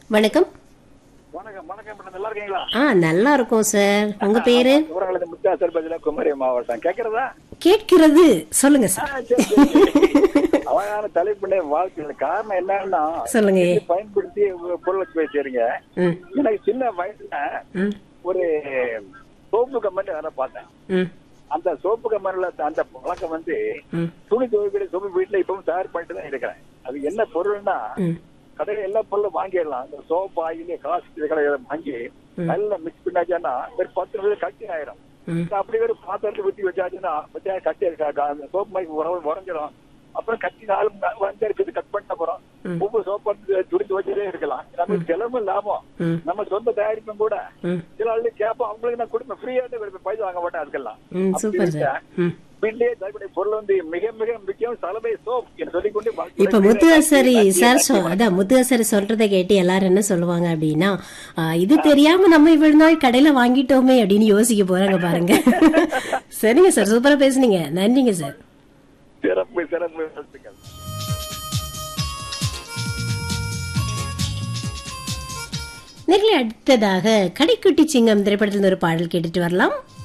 வணக்கம் வணக்கம் வணக்கம் மேடம் நல்லா இருக்கீங்களா ஆ நல்லா இருக்கோம் சார் உங்க பேரு ஊரகத்து முத்தாசர் பதில குமரி மாவட்டம் கேக்குறதா கேட்கிறது சொல்லுங்க ஆ, சார் சரி, சரி, சரி. அழகான தலைப்புடைய வாழ்க்கை காரணம் என்னன்னா சொல்லுங்க இது பயன்படுத்தி ஒரு பொருளை பேசுறீங்க ம் எனக்கு சின்ன வயசுல ம் ஒரு சோப்பு கம்பெனி வேலை பார்த்தேன் ம் அந்த சோப்பு கம்பெனில அந்த பழக்கம் வந்து ம் துணி துவைக்கிற சோப்பு வீட்டுல இப்பவும் தயார் பண்ணிட்டு தான் இருக்கிறேன் அது என்ன பொருள்னா ம் கடையில எல்லா பொருளும் வாங்கிடலாம் இந்த சோப்பு ஆயில் காசு இதுகளை வாங்கி நல்லா மிக்ஸ் பண்ணாச்சுன்னா ஒரு பத்து நிமிஷம் கட்டி ஆயிரும் ம் இது அப்படி ஒரு பாத்திரத்தை ஊத்தி வச்சாச்சுன்னா வச்சா கட்டி இருக்கா அந்த சோப்பு மாதிரி உறவு உறைஞ்சிரும் அப்புறம் கட்டி நாலு அஞ்சாறு பேர் கட் பண்ண போறோம் ஒவ்வொரு சோப்பு துடித்து வச்சதே இருக்கலாம் நமக்கு செலவும் லாபம் ம். நம்ம சொந்த தயாரிப்பும் கூட ம் சில ஆளு கேட்போம் அவங்களுக்கு நான் கொடுப்பேன் ஃப்ரீயா கொடுப்பேன் பைசா வாங்க மாட்டேன் அதுக்கெல்லாம் ம் அப்படி சூப்பர் இருந்தா, சார் ம் வீட்டிலேயே தயாரிப்புடைய பொருள் வந்து மிக மிக முக்கியம் சலவை சோப் என்று சொல்லிக்கொண்டு வாழ்க்கை இப்ப முத்துவாசரி சார் சொ- அதான் முத்துவாசரி சொல்றதை கேட்டு எல்லாரும் என்ன சொல்லுவாங்க அப்படின்னா ஆ, இது தெரியாம நம்ம இவ்வளவு நாள் கடையில வாங்கிட்டோமே அப்படின்னு யோசிக்க போறாங்க பாருங்க சரிங்க சார் சூப்பரா பேசுனீங்க நன்றிங்க சார் சிறப்பு சிறப்பு வாழ்த்துக்கள். நேரில் அடுத்ததாக கடைக்குட்டி சிங்கம் திரைப்படத்தில் ஒரு பாடல் கேட்டுட்டு வரலாம்